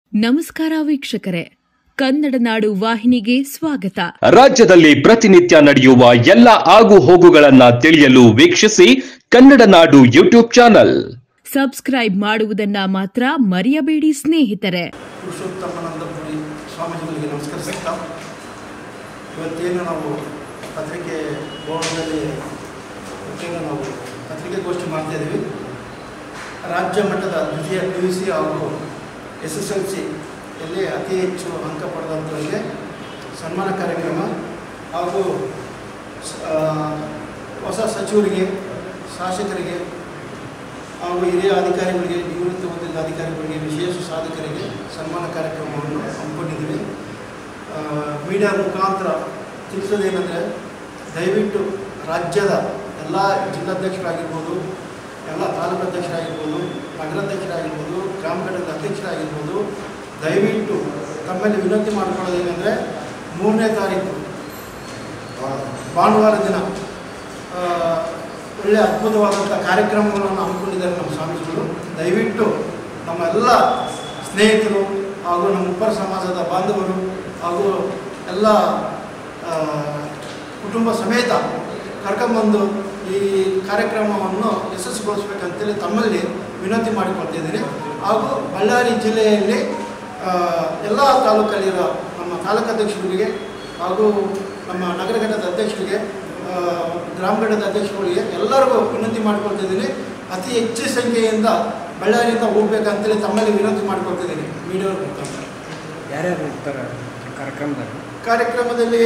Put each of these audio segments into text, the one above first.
ನಮಸ್ಕಾರ ವೀಕ್ಷಕರೇ ಕನ್ನಡ ನಾಡು ವಾಹಿನಿಗೆ ಸ್ವಾಗತ ರಾಜ್ಯದಲ್ಲಿ ಪ್ರತಿನಿತ್ಯ ನಡೆಯುವ ಎಲ್ಲ ಆಗು ಹೋಗುಗಳನ್ನ ತಿಳಿಯಲು ವೀಕ್ಷಿಸಿ ಕನ್ನಡ ನಾಡು ಯೂಟ್ಯೂಬ್ ಚಾನಲ್ ಸಬ್ಸ್ಕ್ರೈಬ್ ಮಾಡುವುದನ್ನ ಮಾತ್ರ ಮರೆಯಬೇಡಿ ಸ್ನೇಹಿತರೆ ಪುರುಷೋತ್ತಮಾನಂದಪುರಿ ಸ್ವಾಮೀಜಿಗಳಿಗೆ ನಮಸ್ಕರಿಸುತ್ತಾ ಇವತ್ತೇನು ನಾವು ಪತ್ರಿಕೆ ಭವನದಲ್ಲಿ ಇವತ್ತೇನು ನಾವು ಪತ್ರಿಕೆಗೋಷ್ಠಿ ಮಾಡ್ತಾ ಇದ್ದೀವಿ ರಾಜ್ಯ ಮಟ್ಟದ ದ್ವಿತೀಯ ಪಿ ಯು ಸಿ ಹಾಗೂ ಎಸ್ ಎಸ್ ಎಲ್ ಸಿ ಯಲ್ಲಿ ಅತಿ ಹೆಚ್ಚು ಅಂಕ ಪಡೆದಂಥವರಿಗೆ ಸನ್ಮಾನ ಕಾರ್ಯಕ್ರಮ ಹಾಗೂ ಸ- ಆ, ಹೊಸ ಸಚಿವರಿಗೆ ಶಾಸಕರಿಗೆ ಹಾಗೂ ಹಿರಿಯ ಅಧಿಕಾರಿಗಳಿಗೆ ನಿವೃತ್ತಿ ಹೊಂದಿದ ಅಧಿಕಾರಿಗಳಿಗೆ ವಿಶೇಷ ಸಾಧಕರಿಗೆ ಸನ್ಮಾನ ಕಾರ್ಯಕ್ರಮವನ್ನು ಹಮ್ಮಿಕೊಂಡಿದ್ದೀವಿ ಆ, ಮೀಡಿಯಾ ಮುಖಾಂತರ ತಿಳಿಸೋದೇನೆಂದರೆ ದಯವಿಟ್ಟು ರಾಜ್ಯದ ಎಲ್ಲ ಜಿಲ್ಲಾಧ್ಯಕ್ಷರಾಗಿರ್ಬೋದು ಎಲ್ಲ ತಾಲೂಕು ಅಧ್ಯಕ್ಷರಾಗಿರ್ಬೋದು ನಗರಾಧ್ಯಕ್ಷರಾಗಿರ್ಬೋದು ಗ್ರಾಮ ಘಟಕದ ಅಧ್ಯಕ್ಷರಾಗಿರ್ಬೋದು ದಯವಿಟ್ಟು ತಮ್ಮಲ್ಲಿ ವಿನಂತಿ ಮಾಡಿಕೊಳ್ಳೋದೇನೆಂದರೆ ಮೂರನೇ ತಾರೀಕು ಭಾನುವಾರ ದಿನ ಆ, ಒಳ್ಳೆ ಅದ್ಭುತವಾದಂಥ ಕಾರ್ಯಕ್ರಮಗಳನ್ನು ಹಮ್ಮಿಕೊಂಡಿದ್ದಾರೆ ನಮ್ಮ ಸ್ವಾಮೀಜಿಗಳು ದಯವಿಟ್ಟು ನಮ್ಮ ಎಲ್ಲ ಸ್ನೇಹಿತರು ಹಾಗೂ ನಮ್ಮ ಉಪ್ಪರ ಸಮಾಜದ ಬಾಂಧವರು ಹಾಗೂ ಎಲ್ಲ ಆ, ಕುಟುಂಬ ಸಮೇತ ಕರ್ಕೊಂಬಂದು ಈ ಕಾರ್ಯಕ್ರಮವನ್ನು ಯಶಸ್ಸುಗೊಳಿಸ್ಬೇಕಂತೇಳಿ ತಮ್ಮಲ್ಲಿ ವಿನಂತಿ ಮಾಡಿಕೊಳ್ತಿದ್ದೀನಿ ಹಾಗೂ ಬಳ್ಳಾರಿ ಜಿಲ್ಲೆಯಲ್ಲಿ ಆ, ಎಲ್ಲ ತಾಲೂಕಲ್ಲಿರೋ ನಮ್ಮ ತಾಲೂಕು ಅಧ್ಯಕ್ಷರಿಗೆ ಹಾಗೂ ನಮ್ಮ ನಗರ ಘಟಕದ ಅಧ್ಯಕ್ಷರಿಗೆ ಆ, ಗ್ರಾಮ ಘಟಕದ ಅಧ್ಯಕ್ಷರುಗಳಿಗೆ ಎಲ್ಲರಿಗೂ ವಿನಂತಿ ಮಾಡ್ಕೊಳ್ತಿದ್ದೀನಿ ಅತಿ ಹೆಚ್ಚು ಸಂಖ್ಯೆಯಿಂದ ಬಳ್ಳಾರಿಯಿಂದ ಹೋಗ್ಬೇಕಂತೇಳಿ ತಮ್ಮಲ್ಲಿ ವಿನಂತಿ ಮಾಡ್ಕೊಳ್ತಿದ್ದೀನಿ ಮೀಡಿಯಾ ಮುಖಾಂತರ ಯಾರ್ಯಾರು ಇರ್ತಾರೆ ಕಾರ್ಯಕ್ರಮದಾಗ ಕಾರ್ಯಕ್ರಮದಲ್ಲಿ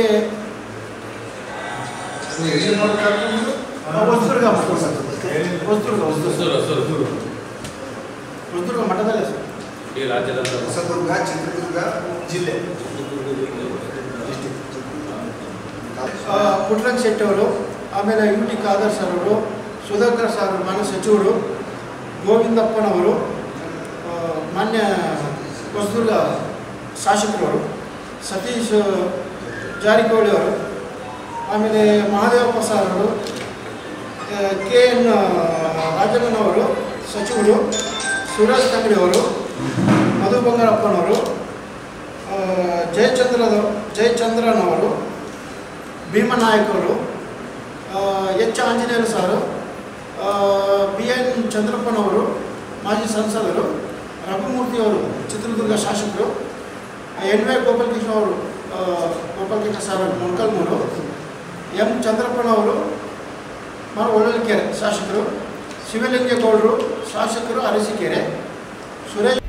ಹೊಸದುರ್ಗ ಹೊಸದುರ್ಗ ಹೊಸದುರ್ಗ ಹೊಸದುರ್ಗ ಮಠದಲ್ಲೇ ಸರ್ ಈ ರಾಜ್ಯದ ಹೊಸದುರ್ಗ ಚಿತ್ರದುರ್ಗ ಜಿಲ್ಲೆ ಆ, ಪುಟ್ಟರಂಗ ಶೆಟ್ಟಿ ಅವರು ಆಮೇಲೆ ಯು ಟಿ ಖಾದರ್ ಸರ್ ಅವರು ಸುಧಾಕರ್ ಸರ್ ಅವರು ಮಾನ್ಯ ಸಚಿವರು ಗೋವಿಂದಪ್ಪನವರು ಆ, ಮಾನ್ಯ ಹೊಸದುರ್ಗ ಶಾಸಕರವರು ಸತೀಶ್ ಜಾರಕಿಹೊಳಿ ಅವರು ಆಮೇಲೆ ಮಹಾದೇವಪ್ಪ ಸರ್ ಅವರು ಕೆ ಎನ್ ರಾಜಣ್ಣನವರು ಸಚಿವರು ಸುರೇಶ್ ತಂಗಡಿ ಅವರು ಮಧು ಬಂಗಾರಪ್ಪನವರು ಆ, ಜಯಚಂದ್ರದ ಜಯಚಂದ್ರನವರು ಭೀಮನಾಯಕ್ ಅವರು ಆ, ಎಚ್ ಆಂಜನೇಯರು ಸಾರು ಬಿ ಎನ್ ಚಂದ್ರಪ್ಪನವರು ಮಾಜಿ ಸಂಸದರು ರಘುಮೂರ್ತಿಯವರು ಚಿತ್ರದುರ್ಗ ಶಾಸಕರು ಎನ್ ವೈ ಗೋಪಾಲಕೃಷ್ಣ ಅವರು ಆ, ಗೋಪಾಲಕೃಷ್ಣ ಸರ್ ಮೊಣಕಲ್ಮೂರು ಎಂ ಚಂದ್ರಪ್ಪನವರು ಮರ ಒಳ್ಳಕೆರೆ ಶಾಸಕರು ಶಿವಲಿಂಗೇಗೌಡರು ಶಾಸಕರು ಅರಸೀಕೆರೆ ಸುರೇಶ್